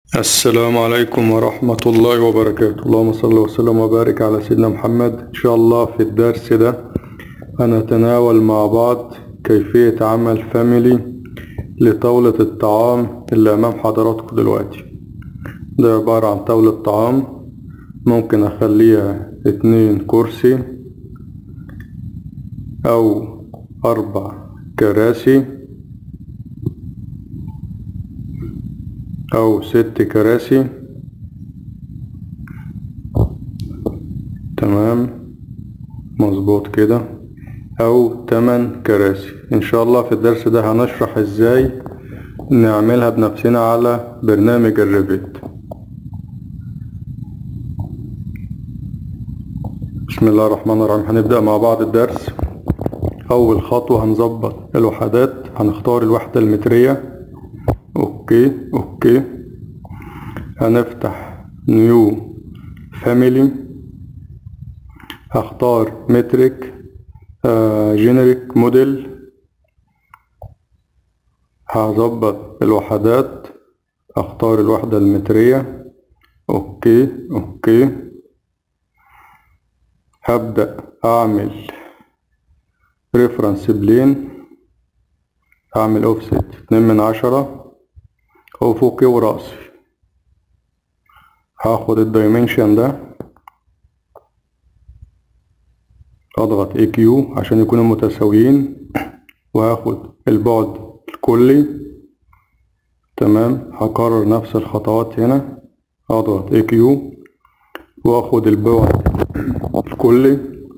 السلام عليكم ورحمة الله وبركاته اللهم صل وسلم وبارك على سيدنا محمد إن شاء الله في الدرس ده هنتناول مع بعض كيفية عمل فاميلي لطاولة الطعام اللي أمام حضراتكم دلوقتي ده عبارة عن طاولة طعام ممكن أخليها اتنين كرسي أو أربع كراسي أو ست كراسي تمام مظبوط كده أو تمن كراسي إن شاء الله في الدرس ده هنشرح إزاي نعملها بنفسنا على برنامج الريفيت بسم الله الرحمن الرحيم هنبدأ مع بعض الدرس أول خطوة هنظبط الوحدات هنختار الوحدة المترية اوكي اوكي هنفتح نيو فاميلي هختار متريك جينيريك موديل هظبط الوحدات اختار الوحدة المترية اوكي اوكي هبدأ اعمل ريفرنس بلين اعمل اوفست اتنين من عشرة أفقي ورأسي هاخد الدايمنشن ده اضغط اي كيو عشان يكونوا متساويين وهاخد البعد الكلي تمام هكرر نفس الخطوات هنا اضغط اي كيو واخد البعد الكلي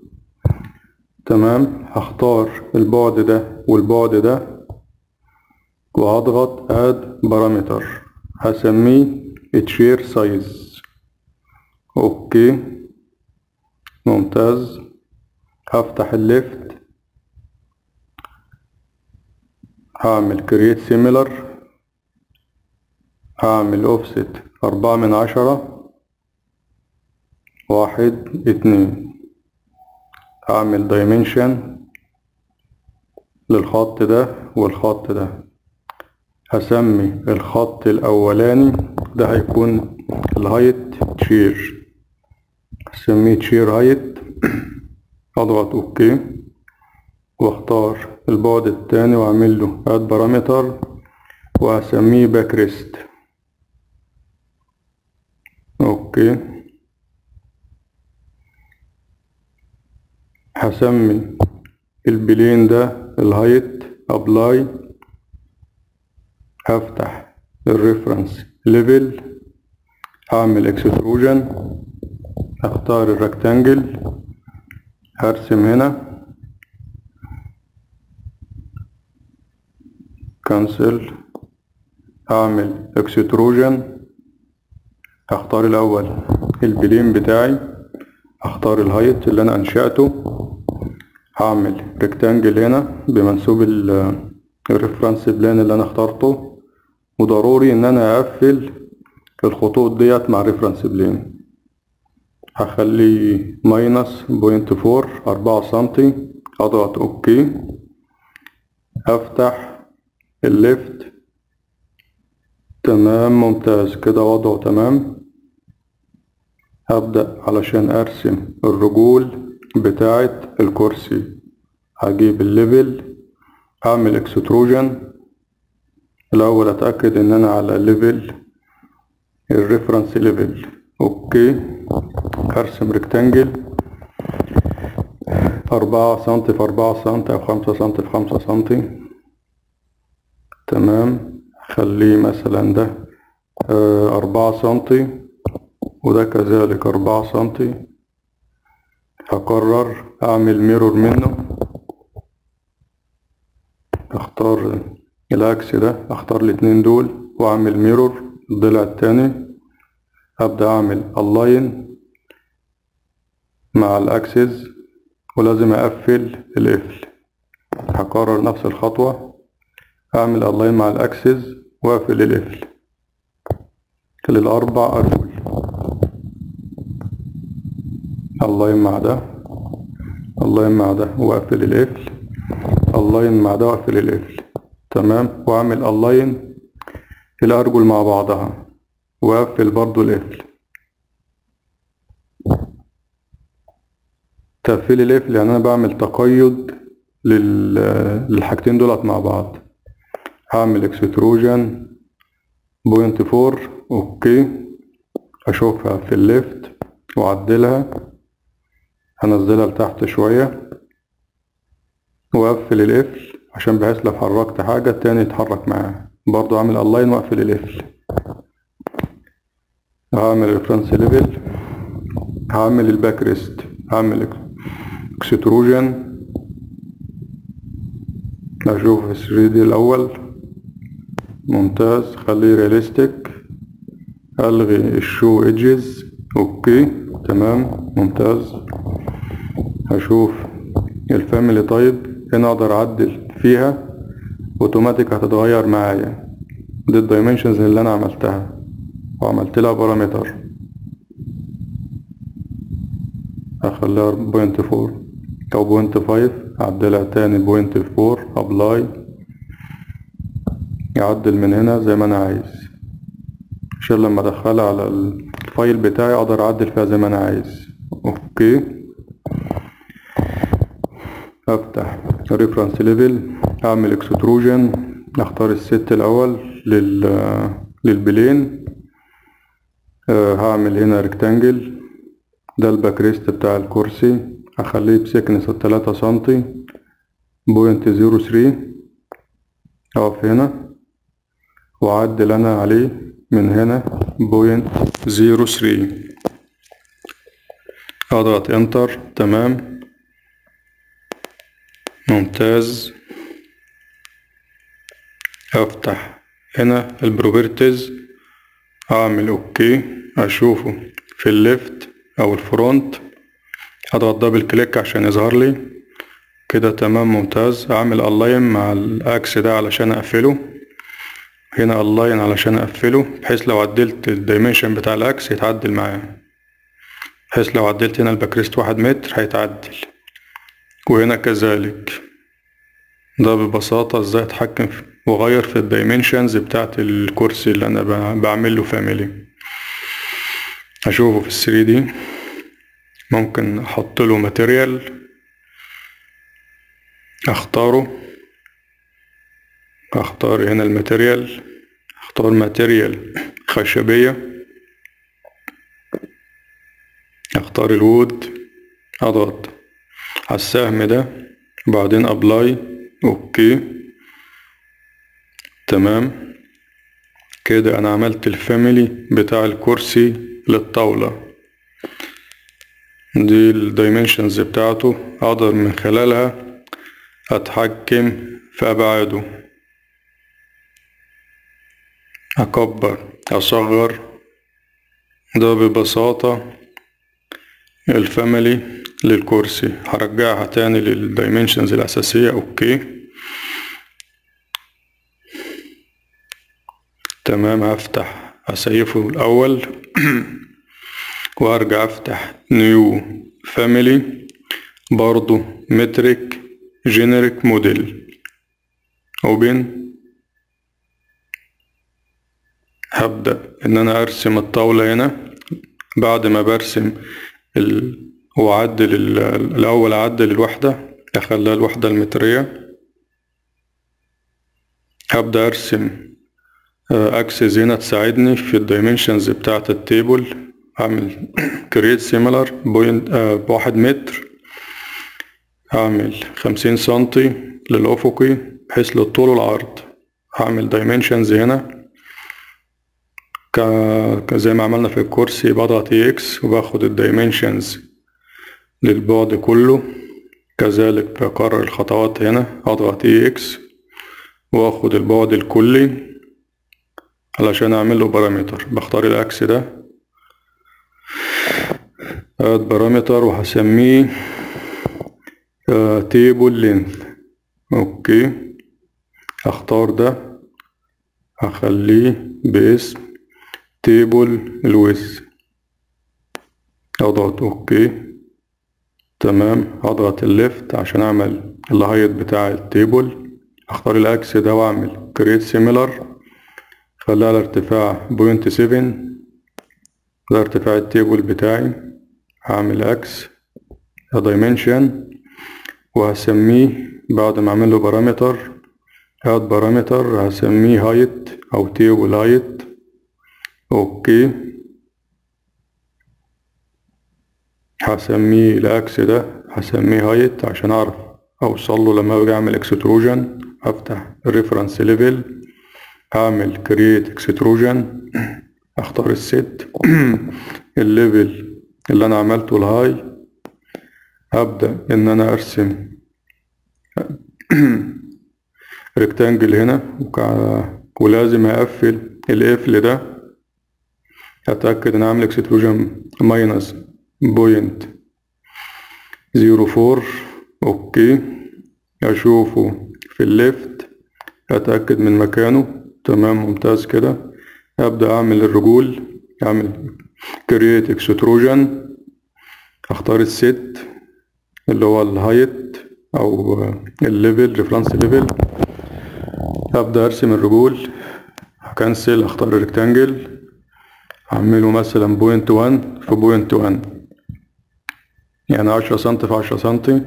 تمام هختار البعد ده والبعد ده وهضغط اد بارامتر هسميه تشير سايز اوكي ممتاز هفتح الليفت هعمل كرييت سيميلر هعمل اوفست أربعة من عشرة واحد اتنين هعمل دايمنشن للخط ده والخط ده هسمي الخط الأولاني ده هيكون الهايت تشير هسميه تشير هايت اضغط اوكي واختار البعد التاني واعمل له اد بارامتر وهسميه باكريست اوكي هسمي البلين ده الهايت ابلاي هفتح الريفرنس ليفل هعمل اكستروجن هختار الركتانجل هرسم هنا كانسل هعمل اكستروجن هختار الاول البلين بتاعي هختار الهايت اللي انا انشأته هعمل ريكتانجل هنا بمنسوب الريفرنس بلان اللي انا اخترته وضروري ان انا اقفل الخطوط ديت مع ريفرنس بلين هخليه ماينس بوينت فور أربعة سنتي اضغط اوكي هفتح الليفت تمام ممتاز كده وضعه تمام هبدأ علشان ارسم الرجول بتاعة الكرسي هجيب الليفل هعمل اكستروجن الاول اتأكد ان انا على ليفل الريفرنس ليفل اوكي هرسم ريكتانجل أربعة سنتي في أربعة سنتي أو خمسة سنتي في خمسة سنتي تمام خليه مثلا ده أربعة سنتي وده كذلك أربعة سنتي هقرر أعمل ميرور منه اختار العكس ده اختار الاتنين دول واعمل ميرور الضلع التاني ابدا اعمل الاين مع الاكسس ولازم اقفل القفل هكرر نفس الخطوة اعمل الاين مع الاكسس واقفل القفل للاربع ارجل الاين مع ده الاين مع ده واقفل القفل الاين مع ده واقفل القفل تمام واعمل الاين الارجل مع بعضها واقفل برضو القفل تقفيل القفل يعني انا بعمل تقيد لل- للحاجتين دولت مع بعض هعمل اكستروجن بوينت فور اوكي اشوفها في الليفت واعدلها هنزلها لتحت شوية واقفل القفل عشان بحيث لو حركت حاجة التاني يتحرك معاه برضو اعمل الاين واقفل القفل هعمل ريفرنس ليفل هعمل الباك ريست هعمل اكستروجن اشوف ال 3 دي الاول ممتاز خليه رياليستيك الغي الشو ايدجز اوكي تمام ممتاز هشوف الفاميلي تايب هنا اقدر اعدل فيها اوتوماتيك هتتغير معايا دي الدايمنشنز اللي انا عملتها وعملت لها بارامتر هخليها بوينت فور او بوينت فايف اعدلها تاني بوينت فور ابلاي يعدل من هنا زي ما انا عايز عشان لما ادخلها على الفايل بتاعي اقدر اعدل فيها زي ما انا عايز اوكي افتح ريفرنس ليفل اعمل اكستروجن اختار الست الاول لل للبلين آه، هعمل هنا ريكتانجل ده الباك ريست بتاع الكرسي هخليه بسكنس التلاتة سنتي بوينت زيرو ثري اقف هنا واعدل انا عليه من هنا بوينت زيرو ثري اضغط انتر تمام ممتاز افتح هنا البروبرتيز اعمل اوكي اشوفه في الليفت او الفرونت اضغط دبل كليك عشان يظهر لي كده تمام ممتاز اعمل الاين مع الاكس ده علشان اقفله هنا الاين علشان اقفله بحيث لو عدلت الدايمنشن بتاع الاكس يتعدل معاه بحيث لو عدلت هنا الباكريست واحد متر هيتعدل وهنا كذلك ده ببساطة ازاي اتحكم في واغير في الدايمنشنز بتاعت الكرسي اللي انا ب- بعمل له فاميلي هشوفه في الثري دي ممكن احط له ماتيريال اختاره اختار هنا الماتيريال اختار ماتيريال خشبية اختار الوود اضغط على السهم ده بعدين ابلاي اوكي تمام كده انا عملت الفاميلي بتاع الكرسي للطاولة دي الدايمنشنز بتاعته اقدر من خلالها اتحكم في ابعاده اكبر اصغر ده ببساطة الفاميلي للكرسي هرجعها تاني للدايمنشنز الاساسية اوكي تمام هفتح اسيفه الاول وارجع افتح نيو فاميلي برضو متريك جينيريك موديل اوبن هبدأ ان انا ارسم الطاولة هنا بعد ما برسم ال... واعدل ال... الاول اعدل الوحدة اخليها الوحدة المترية هبدأ ارسم اكسس هنا تساعدني في الدايمنشنز بتاعة التيبل اعمل كريت سيميلر بوينت بواحد متر هعمل خمسين سنتي للأفقي بحيث للطول والعرض هعمل دايمنشنز هنا ك... ك- زي ما عملنا في الكرسي بضغط اكس وباخد الدايمنشنز للبعد كله كذلك بكرر الخطوات هنا اضغط اكس واخد البعد الكلي علشان اعمل له بارامتر بختار الاكس ده اد بارامتر وهسميه تيبل لينث اوكي اختار ده هخليه باسم تيبل الويز اضغط اوكي تمام هضغط الليفت عشان اعمل الهايت بتاع التيبل اختار الاكس ده واعمل كريت سيميلر خليها على ارتفاع بوينت سيفن ده ارتفاع التيبل بتاعي هعمل اكس دايمنشن وهسميه بعد ما اعمل له بارامتر هاد بارامتر هسميه هايت او تيبل هايت اوكي هسميه الاكس ده هسميه هايت عشان اعرف اوصل له لما باجي اعمل اكستروجن افتح الريفرنس ليفل هعمل كرييت اكستروجن اختار الست الليفل اللي انا عملته الهاي هبدأ ان انا ارسم ريكتانجل هنا وكا- ولازم اقفل القفل ده اتأكد ان اعمل اكستروجن ماينس بوينت زيرو فور اوكي اشوفه في الليفت اتأكد من مكانه تمام ممتاز كده ابدأ اعمل الرجول اعمل كرييت اكستروجن اختار الست اللي هو الهايت او الليفل ريفرنس ليفل ابدا ارسم الرجول هكنسل اختار الريكتانجل اعمله مثلا بوينت وان في بوينت وان يعني عشرة سنتي في عشرة سنتي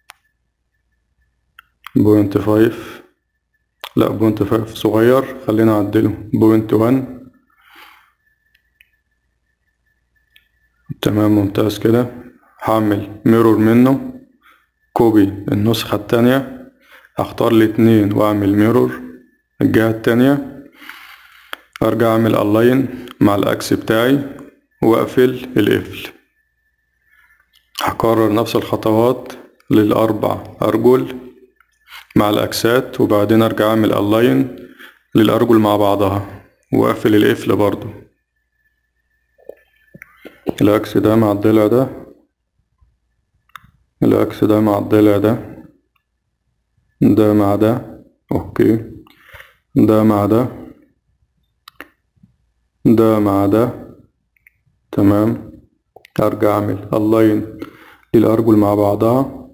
بوينت فايف لا بوينت فايف صغير خلينا اعدله بوينت وان تمام ممتاز كده هعمل ميرور منه كوبي النسخة التانية اختار الاتنين واعمل ميرور الجهة التانية ارجع اعمل الاين مع الاكس بتاعي واقفل القفل هكرر نفس الخطوات للاربع ارجل مع الاكسات وبعدين ارجع اعمل الاين للارجل مع بعضها واقفل القفل برضو الاكس ده مع الضلع ده الاكس ده مع الضلع ده ده مع ده اوكي ده مع ده ده مع ده تمام ارجع اعمل اللاين للارجل مع بعضها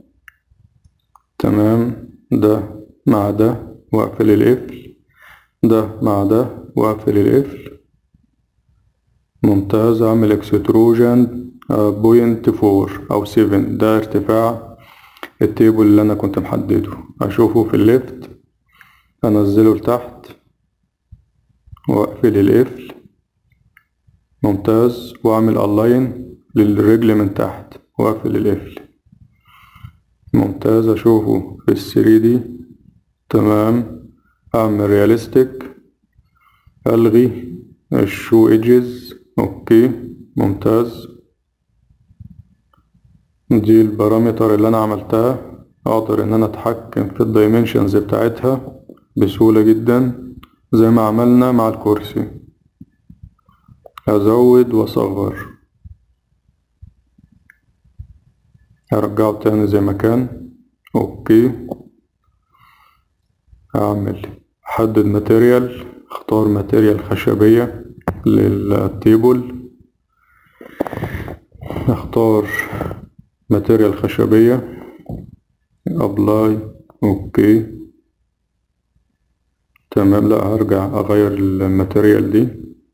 تمام ده مع ده واقفل القفل ده مع ده واقفل القفل ممتاز اعمل اكستروجن بوينت فور او سيفن ده ارتفاع التيبل اللي انا كنت محدده اشوفه في الليفت انزله لتحت واقفل القفل ممتاز واعمل الاين للرجل من تحت واقفل القفل ممتاز اشوفه في الثري دي تمام اعمل رياليستيك الغي الشو ايدجز اوكي ممتاز دي البارامتر اللي انا عملتها اقدر ان انا اتحكم في الدايمنشنز بتاعتها بسهولة جدا زي ما عملنا مع الكرسي ازود واصغر ارجعه تاني زي ما كان اوكي اعمل احدد ماتيريال اختار ماتيريال خشبية للتيبل اختار ماتيريال خشبية ابلاي اوكي تمام لا هرجع اغير الماتيريال دي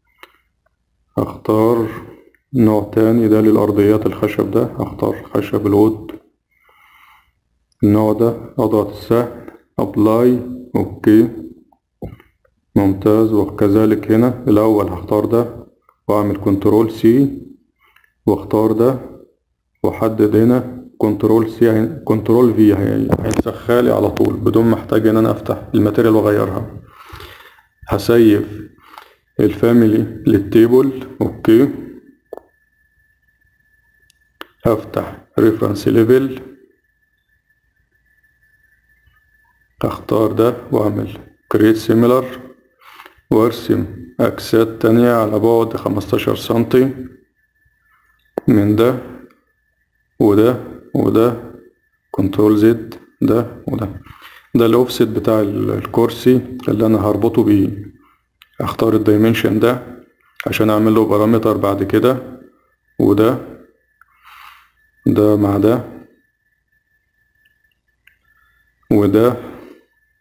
اختار نوع تاني ده للارضيات الخشب ده اختار خشب الود النوع ده اضغط السهم ابلاي اوكي ممتاز وكذلك هنا الاول هختار ده واعمل كنترول سي واختار ده واحدد هنا كنترول سي كنترول في هينسخالي على طول بدون ما احتاج ان انا افتح الماتيريال واغيرها هسيف الفاميلي للتيبل اوكي هفتح ريفرنس ليفل اختار ده واعمل create similar وارسم اكسات تانية على بعد خمستاشر سنتي من ده وده وده كنترول زد ده وده ده الاوفست بتاع الكرسي اللي انا هربطه بيه اختار الدايمنشن ده عشان اعمل له بارامتر بعد كده وده ده مع ده وده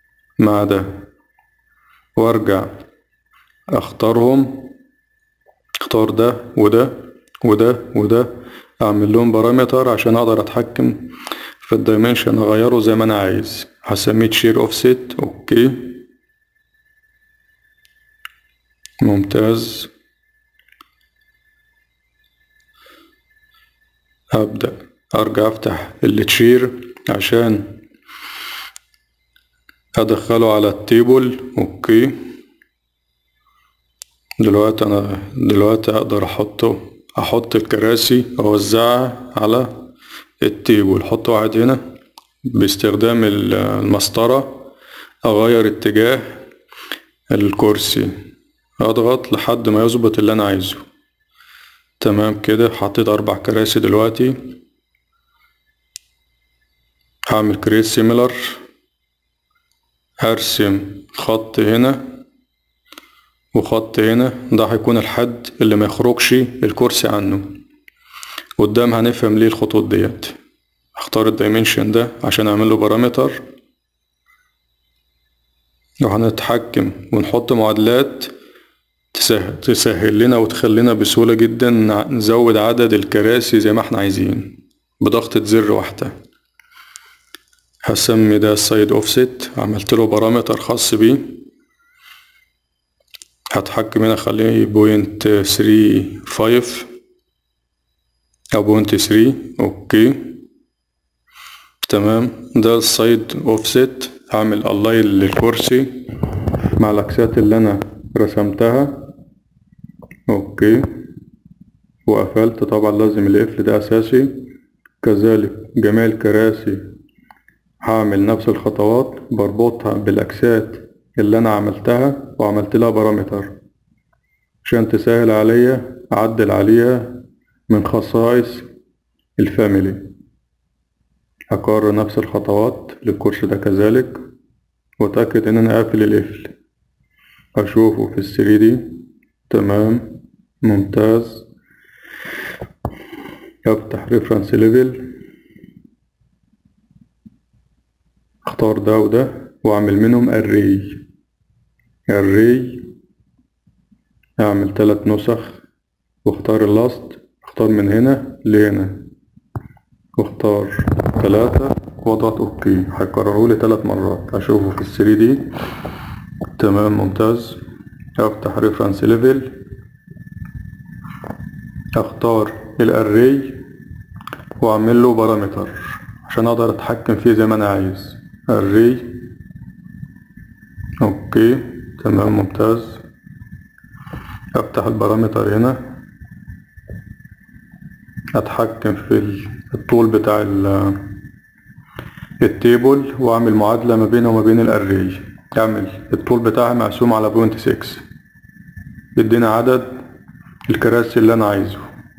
مع ده وارجع اختارهم اختار ده وده وده وده اعمل لهم بارامتر عشان اقدر اتحكم في الدايمنشن اغيره زي ما انا عايز هسميه شير اوفست اوكي ممتاز هبدأ ارجع افتح التشير عشان ادخله على التيبل اوكي دلوقتي انا دلوقتي اقدر احطه احط الكراسي اوزعها على التيبل احط واحد هنا باستخدام المسطرة اغير اتجاه الكرسي اضغط لحد ما يظبط اللي انا عايزه تمام كده حطيت اربع كراسي دلوقتي هعمل كريت سيميلر هرسم خط هنا وخط هنا ده هيكون الحد اللي ما يخرجش الكرسي عنه قدام هنفهم ليه الخطوط ديت اختار الدايمنشن ده عشان اعمل له بارامتر وهنتحكم ونحط معادلات تسهل, تسهل لنا وتخلينا بسهولة جدا نزود عدد الكراسي زي ما احنا عايزين بضغطة زر واحدة هسمي ده السايد اوفست عملت له بارامتر خاص بيه هتحكم هنا اخليه بوينت ثري فايف او بوينت ثري اوكي تمام ده السايد اوفست هعمل الاين للكرسي مع الاكسات اللي انا رسمتها اوكي وقفلت طبعا لازم القفل ده اساسي كذلك جميع الكراسي هعمل نفس الخطوات بربطها بالاكسات اللي انا عملتها وعملت لها بارامتر عشان تسهل عليا اعدل عليها من خصائص الفاميلي هكرر نفس الخطوات للكورس ده كذلك واتأكد ان انا قافل القفل اشوفه في الثري دي تمام ممتاز افتح ريفرنس ليفل اختار ده وده واعمل منهم array array اعمل تلات نسخ واختار اللاست اختار من هنا لهنا واختار تلاتة واضغط اوكي هيكرره لي تلات مرات اشوفه في الثري دي تمام ممتاز افتح ريفرنس ليفل اختار الاري واعمل له بارامتر عشان اقدر اتحكم فيه زي ما انا عايز array اوكي تمام ممتاز افتح البارامتر هنا اتحكم في الطول بتاع التيبل واعمل معادلة ما بينه وما بين الاري اعمل الطول بتاعها مقسوم على بوينت سكس يدينا عدد الكراسي اللي انا عايزه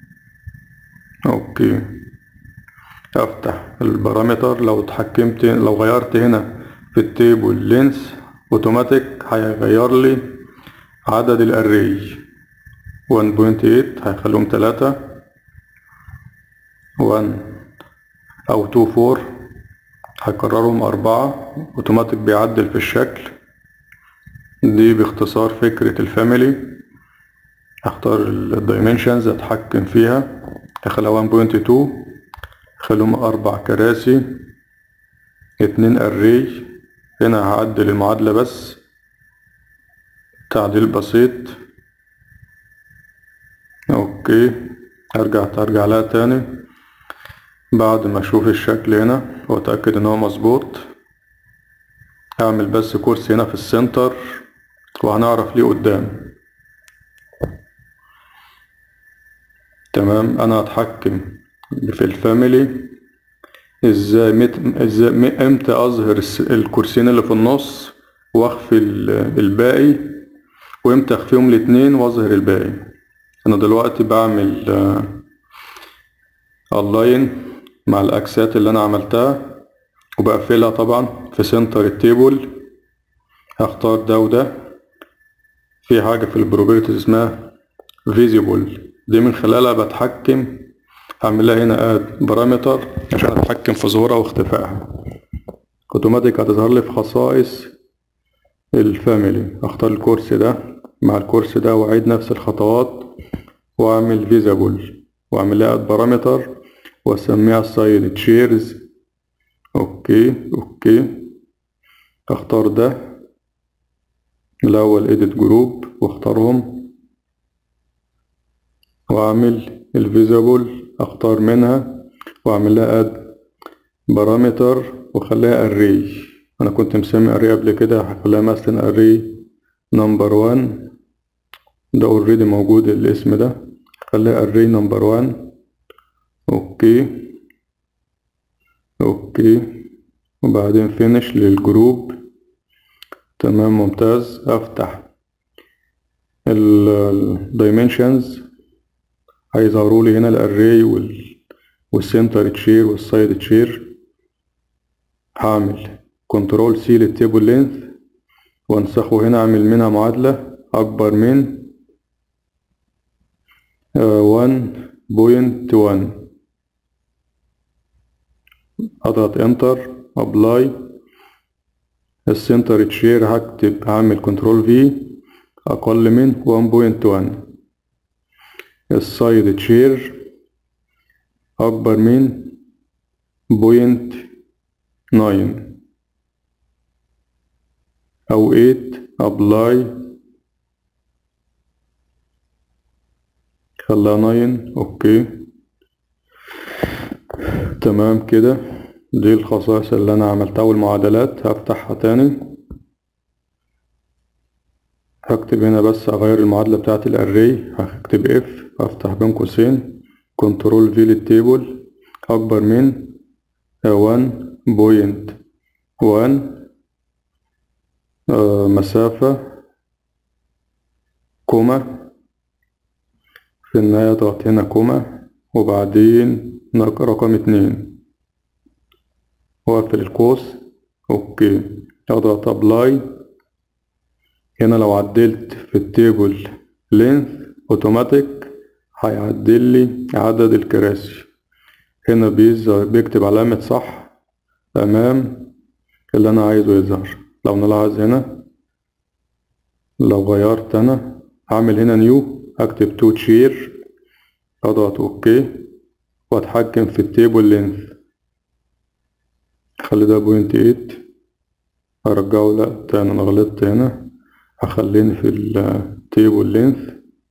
اوكي افتح البارامتر لو اتحكمت لو غيرت هنا في التيبل لينس اوتوماتيك هيغير لي عدد الاري 1.8 هيخليهم تلاتة 1 او 2 4 هكررهم أربعة اوتوماتيك بيعدل في الشكل دي باختصار فكرة الفاميلي هختار الدايمنشنز اتحكم فيها اخليها 1.2 اخليهم اربع كراسي اتنين اري هنا هعدل المعادلة بس تعديل بسيط اوكي ارجع ارجع لها تاني بعد ما اشوف الشكل هنا واتأكد ان هو مظبوط اعمل بس كرسي هنا في السنتر وهنعرف ليه قدام تمام انا هتحكم في الفاميلي ازاي مت... ازاي امتى اظهر الكرسيين اللي في النص واخفي الباقي وامتى اخفيهم الاتنين واظهر الباقي انا دلوقتي بعمل اونلاين مع الاكسات اللي انا عملتها وبقفلها طبعا في سنتر التيبل هختار ده وده في حاجة في البروبرتيز اسمها فيزيبل دي من خلالها بتحكم هعملها هنا اد بارامتر عشان اتحكم في ظهورها واختفائها اوتوماتيك هتظهر لي في خصائص الفاميلي اختار الكورس ده مع الكورس ده واعيد نفس الخطوات واعمل فيزابل واعمل لها بارامتر واسميها سايد تشيرز اوكي اوكي اختار ده الاول edit جروب واختارهم واعمل الفيزابل اختار منها واعمل لها اد بارامتر واخليها array انا كنت مسمي array قبل كده هخليها مثلا array نمبر 1 ده اوريدي موجود الاسم ده خليها array نمبر 1 اوكي اوكي وبعدين فينش للجروب تمام ممتاز افتح الدايمنشنز هيظهروا لي هنا الاري وال والسنتر تشير والسايد تشير هعمل كنترول سي للتيبل لينث وانسخه هنا اعمل منها معادلة اكبر من وان بوينت وان اضغط انتر ابلاي السنتر تشير هكتب هعمل كنترول في اقل من 1.1 السايد تشير اكبر من بوينت ناين او ايت ابلاي خلاها ناين اوكي تمام كده دي الخصائص اللي انا عملتها والمعادلات هفتحها تاني هكتب هنا بس اغير المعادلة بتاعت الاري هكتب اف هفتح بين قوسين كنترول في للتيبل اكبر من وان بوينت وان مسافة كوما في النهاية اضغط هنا كوما وبعدين رقم اتنين واقفل القوس اوكي اضغط ابلاي هنا لو عدلت في التيبل لينث اوتوماتيك هيعدل لي عدد الكراسي هنا بيظهر بيكتب علامة صح امام اللي انا عايزه يظهر لو نلاحظ هنا لو غيرت انا هعمل هنا نيو اكتب تو تشير اضغط اوكي واتحكم في التيبل لينث خلي ده بوينت ايت ارجعه لا تاني انا غلطت هنا هخليني في التيبل لينث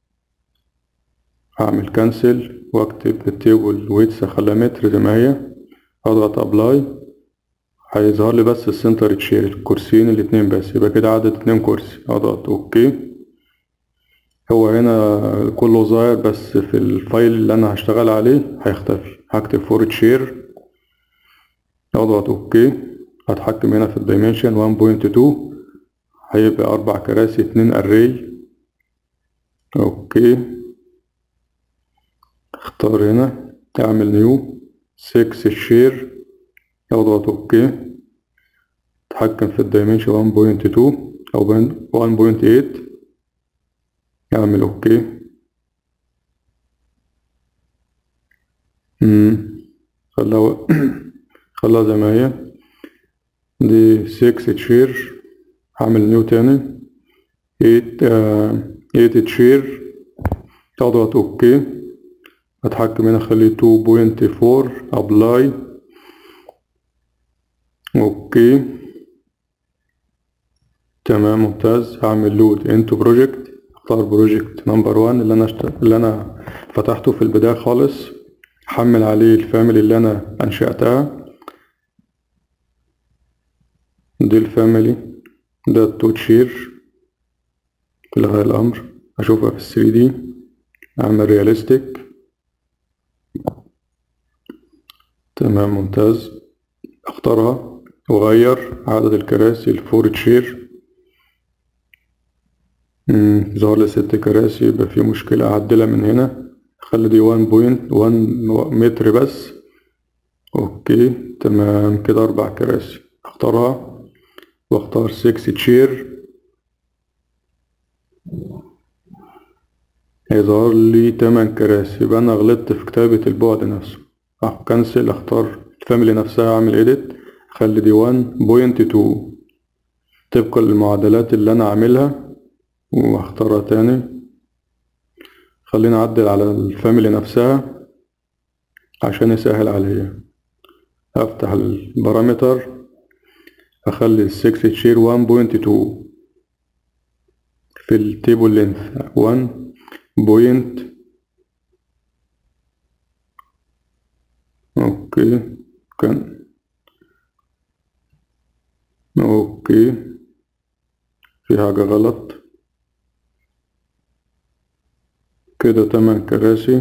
هعمل كانسل واكتب التيبل ويتس اخليها متر زي ما هي اضغط ابلاي هيظهر لي بس السنتر تشير الكرسيين الاتنين بس يبقى كده عدد اتنين كرسي اضغط اوكي هو هنا كله ظاهر بس في الفايل اللي انا هشتغل عليه هيختفي هكتب فور تشير اضغط اوكي هتحكم هنا في الدايمنشن 1.2 هيبقى اربع كراسي اتنين اري اوكي اختار هنا اعمل نيو 6 شير اضغط اوكي اتحكم في الدايمنشن 1.2 او 1.8 اعمل اوكي امم خلاها خلاها زي ما هي دي 6 تشير هعمل نيو تاني 8 8 تشير اضغط اوكي اتحكم هنا اخليه 2.4 ابلاي اوكي تمام ممتاز هعمل لود انتو بروجكت اختار بروجكت نمبر 1 اللي انا شت... اللي انا فتحته في البداية خالص حمل عليه الفاميلي اللي انا انشأتها دي الفاميلي ده التوتشير الغاية الامر اشوفها في الثري دي اعمل رياليستيك تمام ممتاز اختارها وغير عدد الكراسي الفور تشير ظهر لي ست كراسي يبقى في مشكلة أعدلها من هنا خلي دي وان بوينت وان متر بس اوكي تمام كده أربع كراسي اختارها واختار سكس تشير هيظهر لي تمن كراسي يبقى أنا غلطت في كتابة البعد نفسه اه كنسل اختار الفاميلي نفسها اعمل edit خلي دي 1.2 طبقا للمعادلات اللي انا عاملها واختارها تاني خلينا أعدل على الفاميلي نفسها عشان يسهل عليا أفتح البارامتر أخلي السكس تشير 1.2 في التيبل لينث 1 بوينت اوكي كان اوكي في حاجة غلط كده تمن كراسي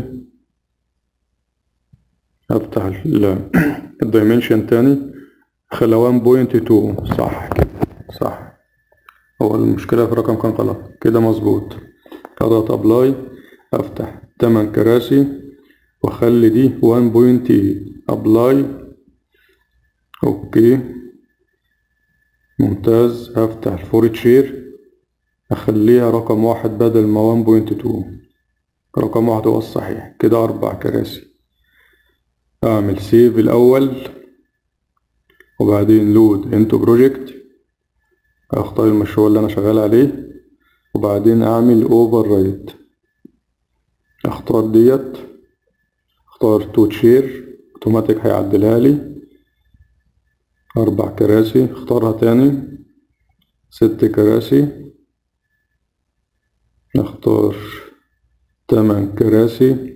افتح الدايمنشن تاني خلى 1.2 صح كده صح هو المشكلة في الرقم كان غلط كده مظبوط اضغط ابلاي افتح تمن كراسي واخلي دي 1.8 ابلاي اوكي ممتاز هفتح الفور شير اخليها رقم واحد بدل ما 1.2 رقم واحد هو الصحيح كده اربع كراسي اعمل سيف الاول وبعدين لود انتو بروجكت اختار المشروع اللي انا شغال عليه وبعدين اعمل اوفر رايت اختار ديت اختار تو تشير اوتوماتيك هيعدلها لي اربع كراسي اختارها تاني ست كراسي نختار تمن كراسي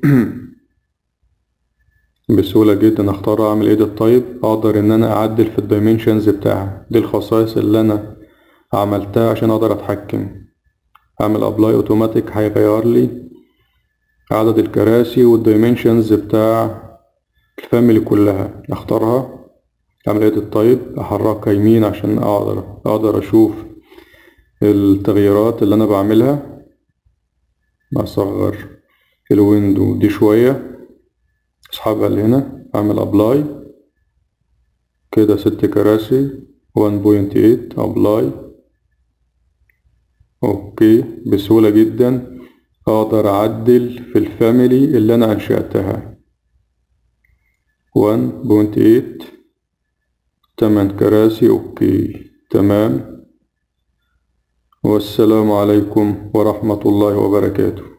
بسهولة جدا اختار اعمل ايديت طيب اقدر ان انا اعدل في الدايمنشنز بتاعها دي الخصائص اللي انا عملتها عشان اقدر اتحكم اعمل ابلاي اوتوماتيك هيغير لي عدد الكراسي والدايمنشنز بتاع الفاميلي كلها اختارها اعمل ايديت طيب احركها يمين عشان اقدر اقدر اشوف التغييرات اللي انا بعملها اصغر الويندو دي شوية اسحبها لهنا اعمل ابلاي كده ست كراسي 1.8 ابلاي اوكي بسهولة جدا اقدر اعدل في الفاميلي اللي انا انشأتها 1.8 تمن كراسي اوكي تمام والسلام عليكم ورحمة الله وبركاته